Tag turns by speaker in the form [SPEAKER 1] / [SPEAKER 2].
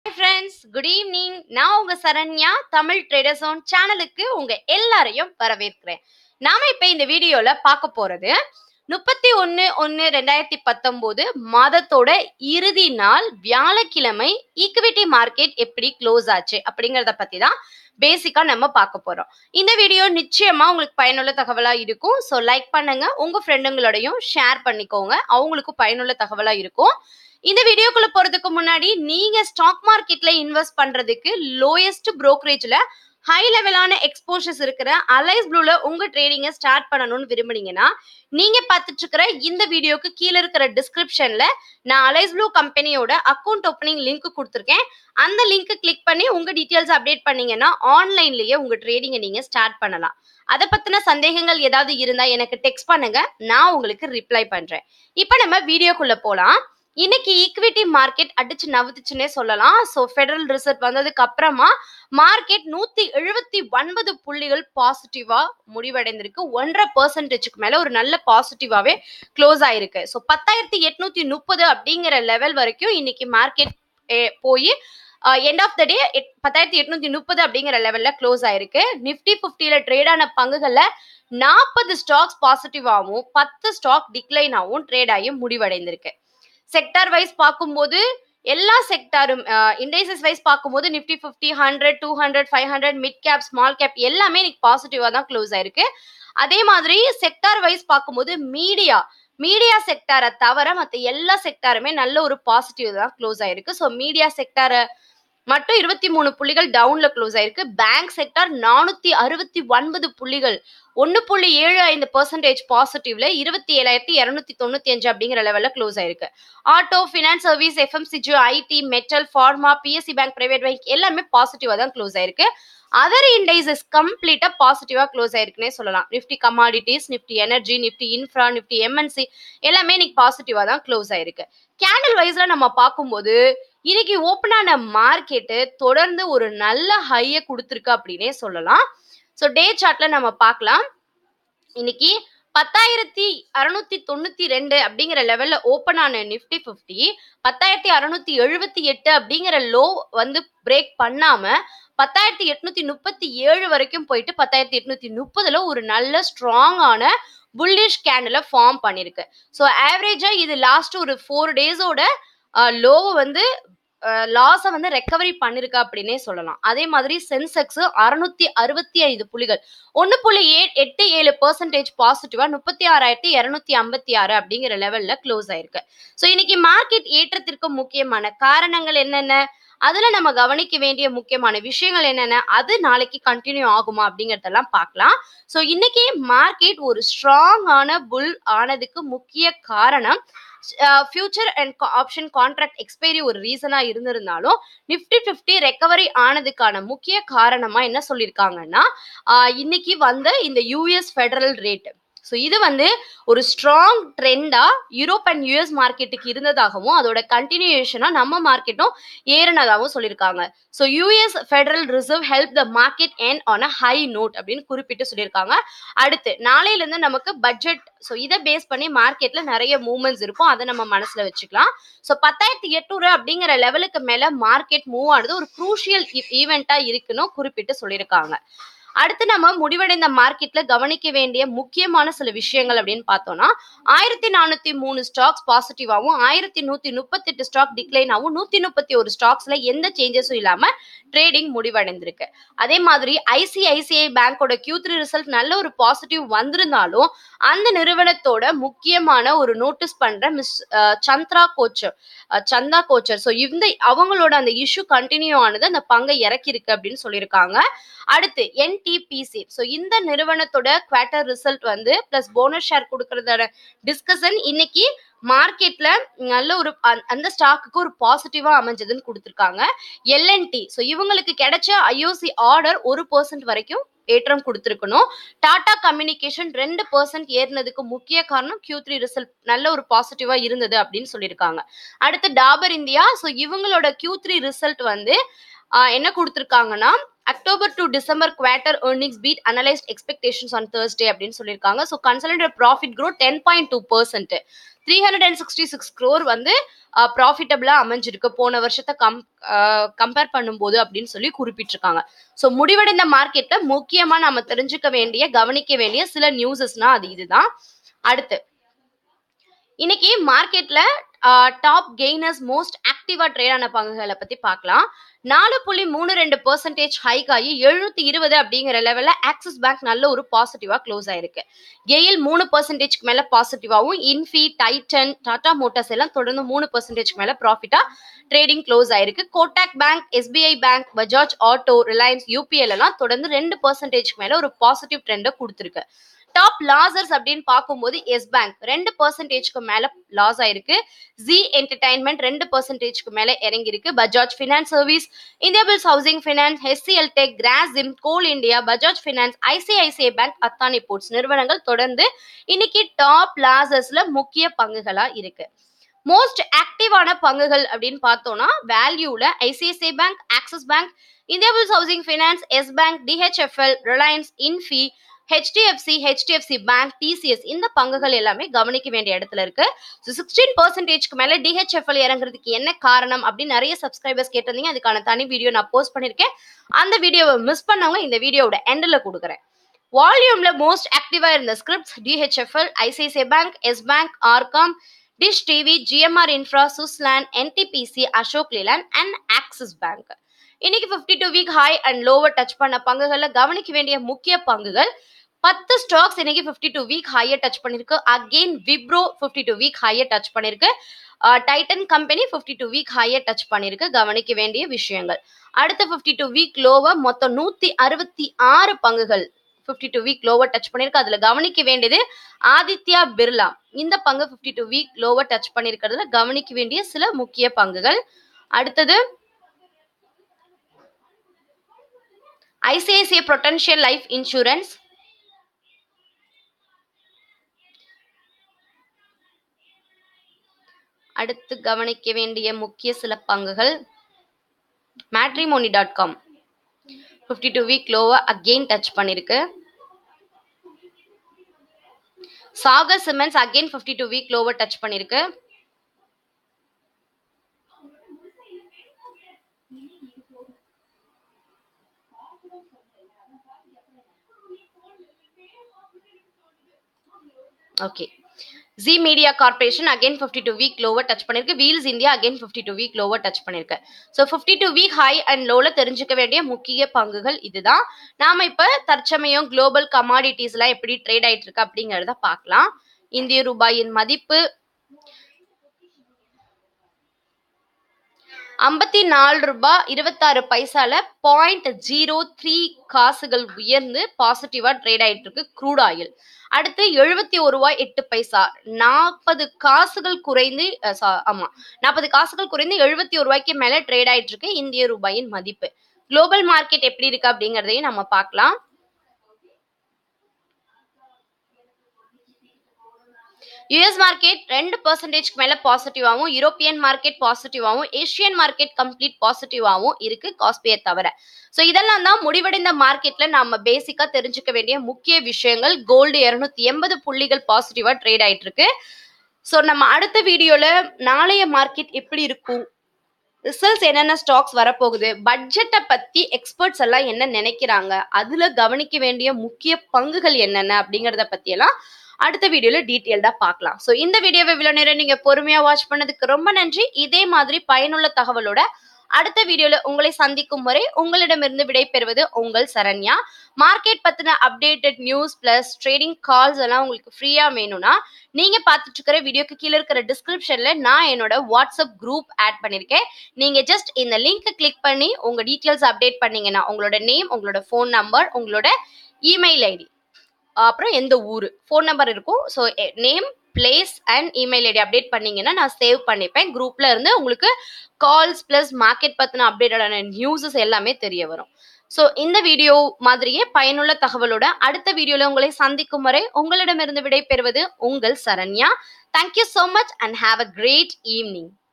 [SPEAKER 1] friends good evening நான் உங்க Saranya Tamil trader zone சேனலுக்கு உங்க எல்லாரையும் வரவேற்கிறேன் நாம இப்ப இந்த வீடியோல பார்க்க போறது முப்பத்தி ஒன்னு ஒன்னு ரெண்டாயிரத்தி பத்தொன்பது மாதத்தோட இறுதி நாள் வியாழக்கிழமை ஈக்விட்டி மார்க்கெட் எப்படி க்ளோஸ் ஆச்சு அப்படிங்கறத பத்தி தான் பேசிக்கா நம்ம பார்க்க போறோம் இந்த வீடியோ நிச்சயமா உங்களுக்கு பயனுள்ள தகவலா இருக்கும் ஸோ லைக் பண்ணுங்க உங்க ஃப்ரெண்டுங்களோடையும் ஷேர் பண்ணிக்கோங்க அவங்களுக்கும் பயனுள்ள தகவலா இருக்கும் இந்த வீடியோக்குள்ள போறதுக்கு முன்னாடி நீங்க ஸ்டாக் மார்க்கெட்ல இன்வெஸ்ட் பண்றதுக்கு லோயஸ்ட் brokerage-ல ஹை லெவலான எக்ஸ்போஷர்ஸ் இருக்கிற அலைஸ் ப்ளூல உங்க ட்ரேடிங்கை ஸ்டார்ட் பண்ணணும்னு விரும்புனீங்கன்னா நீங்க பார்த்துட்டு இருக்கிற இந்த வீடியோக்கு கீழே இருக்கிற டிஸ்கிரிப்ஷன்ல நான் அலைஸ் ப்ளூ கம்பெனியோட அக்கௌண்ட் ஓப்பனிங் லிங்க் கொடுத்துருக்கேன் அந்த லிங்க் கிளிக் பண்ணி உங்க டீட்டெயில்ஸ் அப்டேட் பண்ணீங்கன்னா ஆன்லைன்லயே உங்க ட்ரேடிங்கை நீங்க ஸ்டார்ட் பண்ணலாம் அதை பத்தின சந்தேகங்கள் ஏதாவது இருந்தா எனக்கு டெக்ஸ்ட் பண்ணுங்க நான் உங்களுக்கு ரிப்ளை பண்றேன் இப்போ நம்ம வீடியோக்குள்ள போலாம் இன்னைக்கு ஈக்விட்டி மார்க்கெட் அடிச்சு நவுத்துச்சுன்னே சொல்லலாம் ஸோ ஃபெடரல் ரிசர்வ் வந்ததுக்கு அப்புறமா மார்க்கெட் நூத்தி எழுபத்தி ஒன்பது புள்ளிகள் பாசிட்டிவா முடிவடைந்திருக்கு ஒன்றரை பர்சன்டேஜுக்கு மேல ஒரு நல்ல பாசிட்டிவாவே க்ளோஸ் ஆயிருக்கு ஸோ பத்தாயிரத்தி எட்நூத்தி முப்பது அப்படிங்கிற லெவல் வரைக்கும் இன்னைக்கு மார்க்கெட் போய் எண்ட் ஆஃப் த டே பத்தாயிரத்தி எட்நூத்தி முப்பது அப்படிங்கிற லெவல்ல க்ளோஸ் ஆயிருக்கு நிஃப்டி பிப்டியில ட்ரேட் ஆன பங்குகள்ல நாற்பது ஸ்டாக்ஸ் பாசிட்டிவாகவும் பத்து ஸ்டாக் டிக்ளைனாகவும் ட்ரேட் ஆகி முடிவடைந்திருக்கு செக்டார் வைஸ் பார்க்கும்போது எல்லா செக்டாரும் இண்டைசஸ் வைஸ் பார்க்கும்போது Nifty fifty hundred two hundred five hundred mid cap small cap எல்லாமே இன்னைக்கு பாசிட்டிவாக தான் க்ளோஸ் ஆயிருக்கு அதே மாதிரி செக்டார் வைஸ் பார்க்கும்போது மீடியா மீடியா செக்டாரை தவிர மற்ற எல்லா செக்டாருமே நல்ல ஒரு பாசிட்டிவ் தான் க்ளோஸ் ஆயிருக்கு ஸோ மீடியா செக்டாரை மட்டும் இருபத்தி மூணு புள்ளிகள் டவுன்ல க்ளோஸ் ஆயிருக்கு பேங்க் செக்டார் நானூத்தி அறுபத்தி ஒன்பது புள்ளிகள் ஒன்னு புள்ளி ஏழு ஐந்து பர்சன்டேஜ் பாசிட்டிவ்ல இருபத்தி ஏழாயிரத்தி இருநூத்தி தொண்ணூத்தி அஞ்சு அப்படிங்கிற லெவல்ல க்ளோஸ் ஆயிருக்கு auto finance service FMCG IT metal pharma PSC bank private bank எல்லாமே பாசிட்டிவா தான் க்ளோஸ் ஆயிருக்கு அதர் இண்டைசஸ் கம்ப்ளீட்டா பாசிட்டிவா க்ளோஸ் ஆயிருக்குன்னே சொல்லலாம் Nifty commodities Nifty energy Nifty infra Nifty MNC எல்லாமே இன்னைக்கு பாசிட்டிவா தான் க்ளோஸ் ஆயிருக்கு கேண்டில் வைஸ்ல நம்ம பார்க்கும்போது இன்னைக்கு ஓப்பன் ஆன மார்க்கெட்டு தொடர்ந்து ஒரு நல்ல ஹையை கொடுத்துருக்கு அப்படின்னே சொல்லலாம் ஸோ டே சார்ட்ல நம்ம பார்க்கலாம் இன்னைக்கு பத்தாயிரத்தி அறுநூத்தி தொண்ணூத்தி ரெண்டு அப்படிங்கிற லெவல்ல ஓப்பன் ஆன நிஃப்டி ஃபிஃப்டி பத்தாயிரத்தி அறுநூத்தி எழுபத்தி எட்டு அப்படிங்கிற லோ வந்து பிரேக் பண்ணாம பத்தாயிரத்தி எட்நூத்தி முப்பத்தி ஏழு வரைக்கும் போயிட்டு பத்தாயிரத்தி எட்நூத்தி முப்பதுல ஒரு நல்ல ஸ்ட்ராங்கான புல்லிஷ் கேண்டில் ஃபார்ம் பண்ணிருக்கு ஸோ ஆவரேஜா இது லாஸ்ட் ஒரு ஃபோர் டேஸோட லோவை வந்து லாஸை வந்து ரெக்கவரி பண்ணிருக்கா அப்படின்னே சொல்லலாம் அதே மாதிரி சென்செக்ஸ் அறுநூத்தி அறுபத்தி ஐந்து புள்ளிகள் ஒன்னு புள்ளி ஏ எட்டு ஏழு பர்சன்டேஜ் பாசிட்டிவா முப்பத்தி ஆறாயிரத்தி இருநூத்தி ஐம்பத்தி ஆறு அப்படிங்கிற லெவல்ல க்ளோஸ் ஆயிருக்கு ஸோ இன்னைக்கு மார்க்கெட் ஏற்றத்திற்கு முக்கியமான காரணங்கள் என்னென்ன அதுல நம்ம கவனிக்க வேண்டிய முக்கியமான விஷயங்கள் என்னென்ன அது நாளைக்கு கண்டினியூ ஆகுமா அப்படிங்கறதெல்லாம் பார்க்கலாம் ஸோ இன்னைக்கு மார்க்கெட் ஒரு ஸ்ட்ராங்கான புல் ஆனதுக்கு முக்கிய காரணம் future and option contract expiry ஒரு ரீசனா இருந்திருந்தாலும் நிஃப்டி ஃபிஃப்டி ரெக்கவரி ஆனதுக்கான முக்கிய காரணமா என்ன சொல்லியிருக்காங்கன்னா இன்னைக்கு வந்த இந்த யூஎஸ் ஃபெடரல் ரேட் ஸோ இது வந்து ஒரு ஸ்ட்ராங் ட்ரெண்டா யூரோப் அண்ட் யூஎஸ் மார்க்கெட்டுக்கு இருந்ததாகவும் அதோட கண்டினியூஷனா நம்ம மார்க்கெட்டும் ஏறினதாகவும் சொல்லியிருக்காங்க so US federal reserve help the market end on a high note அப்படின்னு குறிப்பிட்டு சொல்லியிருக்காங்க அடுத்து நாளையிலேருந்து நமக்கு பட்ஜெட் ஸோ இதை பேஸ் பண்ணி மார்க்கெட்ல நிறைய மூவ்மெண்ட்ஸ் இருக்கும் அதை நம்ம மனசுல வச்சுக்கலாம் ஸோ பத்தாயிரத்தி எட்நூறு அப்படிங்கிற லெவலுக்கு மேல மார்க்கெட் மூவ் ஆனது ஒரு குரூஷியல் ஈவெண்ட்டா இருக்குன்னு குறிப்பிட்டு சொல்லியிருக்காங்க அடுத்து நம்ம முடிவடைந்த மார்க்கெட்ல கவனிக்க வேண்டிய முக்கியமான சில விஷயங்கள் அப்படின்னு பார்த்தோம்னா ஆயிரத்தி நானூத்தி மூணு ஸ்டாக்ஸ் பாசிட்டிவாகவும் ஆயிரத்தி நூத்தி முப்பத்தி எட்டு ஸ்டாக் டிக்ளைன் ஆகும் நூத்தி முப்பத்தி ஒரு ஸ்டாக்ஸ்ல எந்த சேஞ்சஸும் இல்லாம ட்ரேடிங் முடிவடைந்திருக்கு அதே மாதிரி ஐசிஐசிஐ பேங்கோட கியூ த்ரீ ரிசல்ட் நல்ல ஒரு பாசிட்டிவ் வந்திருந்தாலும் அந்த நிறுவனத்தோட முக்கியமான ஒரு நோட்டீஸ் பண்ற மிஸ் சந்திரா கோச்சர் சந்தா கோச்சர் ஸோ இந்த அவங்களோட அந்த இஷ்யூ கண்டினியூ ஆனது அந்த பங்கை இறக்கிருக்கு அப்படின்னு சொல்லியிருக்காங்க அடுத்து என்டிபிசி ஸோ இந்த நிறுவனத்தோட குவார்டர் ரிசல்ட் வந்து பிளஸ் போனஸ் ஷேர் கொடுக்கறதோட டிஸ்கஷன் இன்னைக்கு மார்க்கெட்ல நல்ல ஒரு அந்த ஸ்டாக்குக்கு ஒரு பாசிட்டிவா அமைஞ்சதுன்னு கொடுத்துருக்காங்க எல்என்டி ஸோ இவங்களுக்கு கிடைச்ச ஐஓசி ஆர்டர் ஒரு பர்சன்ட் வரைக்கும் ஏற்றம் கொடுத்துருக்கணும் டாடா கம்யூனிகேஷன் ரெண்டு பர்சன்ட் ஏறினதுக்கு முக்கிய காரணம் கியூ த்ரீ ரிசல்ட் நல்ல ஒரு பாசிட்டிவா இருந்தது அப்படின்னு சொல்லியிருக்காங்க அடுத்து டாபர் இந்தியா ஸோ இவங்களோட கியூ த்ரீ ரிசல்ட் வந்து என்ன கொடுத்துருக்காங்கன்னா October to December quarter earnings beat analyst expectations on Thursday அப்படின்னு சொல்லியிருக்காங்க so consolidated profit grow ten point two percent three hundred and sixty six crore வந்து ப்ராஃபிட்டபிளா அமைஞ்சிருக்கு போன வருஷத்தை கம் கம்பேர் பண்ணும்போது அப்படின்னு சொல்லி குறிப்பிட்டிருக்காங்க ஸோ முடிவடைந்த மார்க்கெட்ல முக்கியமா நம்ம தெரிஞ்சுக்க வேண்டிய கவனிக்க வேண்டிய சில நியூஸஸ்னா அது இதுதான் அடுத்து இன்னைக்கு மார்க்கெட்ல டாப் கெய்னர்ஸ் மோஸ்ட் ஆக்டிவா ட்ரேட் ஆன பங்குகளை பத்தி பார்க்கலாம் நாலு புள்ளி மூணு ரெண்டு பெர்சன்டேஜ் ஹைக் ஆகி எழுநூத்தி இருபது அப்படிங்கிற லெவல்ல ஆக்சிஸ் பேங்க் நல்ல ஒரு பாசிட்டிவா க்ளோஸ் ஆயிருக்கு கெயில் மூணு பர்சன்டேஜ்க்கு மேல பாசிட்டிவாவும் இன்ஃபி டைட்டன் டாடா மோட்டார்ஸ் எல்லாம் தொடர்ந்து மூணு பர்சன்டேஜ்க்கு மேல ப்ராஃபிட்டா ட்ரேடிங் க்ளோஸ் ஆயிருக்கு Kotak bank SBI bank Bajaj auto Reliance UPL எல்லாம் தொடர்ந்து ரெண்டு பர்சன்டேஜ்க்கு மேல ஒரு பாசிட்டிவ் ட்ரெண்டை கொடுத்துருக்கு டாப் லாசர்ஸ் அப்படின்னு பார்க்கும்போது எஸ் பேங்க் ரெண்டு பர்சன்டேஜ்க்கு மேல லாஸ் ஆயிருக்கு ஜி என்டர்டைன்மெண்ட் ரெண்டு பர்சன்டேஜ்க்கு மேல இறங்கியிருக்கு Bajaj finance service India bulls housing finance HCL tech Grasim coal India Bajaj finance ICICI bank Adani ports நிறுவனங்கள் தொடர்ந்து இன்னைக்கு டாப் லாசர்ஸ்ல முக்கிய பங்குகளா இருக்கு மோஸ்ட் ஆக்டிவான பங்குகள் அப்படின்னு பார்த்தோம்னா வேல்யூல ICICI bank Axis bank India bulls housing finance Yes bank DHFL Reliance Infy HDFC HDFC bank TCS இந்த பங்குகள் எல்லாமே கவனிக்க வேண்டிய இடத்துல இருக்கு ஸோ சிக்ஸ்டீன் பர்சன்டேஜ்க்கு மேல டிஹெச்எஃப்எல் இறங்குறதுக்கு என்ன காரணம் அப்படின்னு நிறைய சப்ஸ்கிரைபர்ஸ் கேட்டிருந்தீங்க அதுக்கான தனி வீடியோ நான் போஸ்ட் பண்ணிருக்கேன் அந்த வீடியோவை மிஸ் பண்ணவங்க இந்த வீடியோவோட எண்டில் கொடுக்குறேன் வால்யூம்ல மோஸ்ட் ஆக்டிவா இருந்த scripts DHFL ICICI bank Yes bank RCom Dish TV GMR infra Suzlon NTPC Ashok Leyland and Axis bank இன்னைக்கு fifty two week high and lower touch பண்ண பங்குகளில் கவனிக்க வேண்டிய முக்கிய பங்குகள் பத்து ஸ்டாக்ஸ் இன்னைக்கு ஃபிஃப்டி டூ வீக் ஹையை டச் பண்ணிருக்கு again Wipro fifty two week ஹையை டச் பண்ணிருக்கு Titan company fifty two week ஹையை டச் பண்ணிருக்கு கவனிக்க வேண்டிய விஷயங்கள் அடுத்த ஃபிஃப்டி டூ வீக் லோவை மொத்தம் நூத்தி அறுபத்தி ஆறு பங்குகள் fifty two week lower touch பண்ணிருக்கு அதுல கவனிக்க வேண்டியது ஆதித்யா பிர்லா இந்த பங்கு fifty two week lower touch பண்ணிருக்கிறதுல கவனிக்க வேண்டிய சில முக்கிய பங்குகள் அடுத்தது ஐசிஐசிஐ பொட்டன்ஷியல் லைஃப் இன்சூரன்ஸ் அடுத்து கவனிக்க வேண்டிய முக்கிய சில பங்குகள் matrimony dot com fifty two week லோவை அகெயின் டச் பண்ணிருக்கு Sagar cements again fifty two week லோவை டச் பண்ணிருக்கு okay Zee media corporation again fifty two week lower touch பண்ணிருக்கு wheels India again fifty two week lower touch பண்ணிருக்கு so fifty two week high and லோல தெரிஞ்சுக்க வேண்டிய முக்கிய பங்குகள் இதுதான் நாம இப்ப தற்சமயம் குளோபல் கமாடிட்டிஸ் எல்லாம் எப்படி ட்ரேட் ஆயிட்டு இருக்கு அப்படிங்கறத பார்க்கலாம் இந்திய ரூபாயின் மதிப்பு ஐம்பத்தி நாலு ரூபாய் இருபத்தாறு பைசால பாயிண்ட் ஜீரோ த்ரீ காசுகள் உயர்ந்து பாசிட்டிவா ட்ரேட் ஆயிட்டு இருக்கு க்ரூட் ஆயில் அடுத்து எழுபத்தி ஒரு ரூபாய் எட்டு பைசா நாற்பது காசுகள் குறைந்து அஹ், சா- ஆமா நாற்பது காசுகள் குறைந்து எழுபத்தி ஒரு ரூபாய்க்கு மேல ட்ரேட் ஆயிட்டு இருக்கு இந்திய ரூபாயின் மதிப்பு குளோபல் மார்க்கெட் எப்படி இருக்கு அப்படிங்கறதையும் நம்ம பார்க்கலாம் யுஎஸ் மார்க்கெட் ரெண்டு பர்சன்டேஜ்க்கு மேல பாசிட்டிவாகவும் யூரோப்பியன் மார்க்கெட் பாசிட்டிவாகவும் ஏஷியன் மார்க்கெட் கம்ப்ளீட் பாசிட்டிவாகவும் இருக்கு காஸ்பியை தவிர ஸோ இதெல்லாம் தான் முடிவடைந்த மார்க்கெட்ல நாம பேசிக்கா தெரிஞ்சுக்க வேண்டிய முக்கிய விஷயங்கள் கோல்டு இருநூத்தி எண்பது புள்ளிகள் பாசிட்டிவா ட்ரேட் ஆயிட்டு இருக்கு ஸோ நம்ம அடுத்த வீடியோல நாளைய மார்க்கெட் எப்படி இருக்கும் ரிசல்ட்ஸ் என்னென்ன ஸ்டாக்ஸ் வரப்போகுது பட்ஜெட்டை பத்தி எக்ஸ்பர்ட்ஸ் எல்லாம் என்ன நினைக்கிறாங்க அதுல கவனிக்க வேண்டிய முக்கிய பங்குகள் என்னென்ன அப்படிங்கறத பத்தி எல்லாம் அடுத்த வீடியோல டீட்டெயில்டா பார்க்கலாம் ஸோ இந்த வீடியோவை இவ்வளவு நேரம் நீங்க பொறுமையா வாட்ச் பண்ணதுக்கு ரொம்ப நன்றி இதே மாதிரி பயனுள்ள தகவலோட அடுத்த வீடியோல உங்களை சந்திக்கும் வரை உங்களிடமிருந்து விடைபெறுவது உங்கள் சரண்யா மார்க்கெட் பத்தின updated news plus trading calls எல்லாம் உங்களுக்கு ஃப்ரீயா வேணும்னா நீங்க பார்த்துட்டு இருக்கிற வீடியோக்கு கீழே இருக்கிற டிஸ்கிரிப்ஷன்ல நான் என்னோட வாட்ஸ்அப் குரூப் ஆட் பண்ணிருக்கேன் நீங்க ஜஸ்ட் இந்த லிங்க் கிளிக் பண்ணி உங்க டீட்டெயில்ஸ் அப்டேட் பண்ணீங்கன்னா உங்களோட நேம் உங்களோட ஃபோன் நம்பர் உங்களோட இமெயில் ஐடி அப்புறம் எந்த ஊர் ஃபோன் நம்பர் இருக்கும் so name place and email ID update பண்ணீங்கன்னா நான் சேவ் பண்ணிப்பேன் குரூப்ல இருந்து உங்களுக்கு கால்ஸ் ப்ளஸ் மார்க்கெட் பற்றின அப்டேட்டடான நியூஸஸ் எல்லாமே தெரிய வரும் ஸோ இந்த வீடியோ மாதிரியே பயனுள்ள தகவலோட அடுத்த வீடியோல உங்களை சந்திக்கும் வரை உங்களிடமிருந்து விடை பெறுவது உங்கள் Saranya thank you so much and have a great evening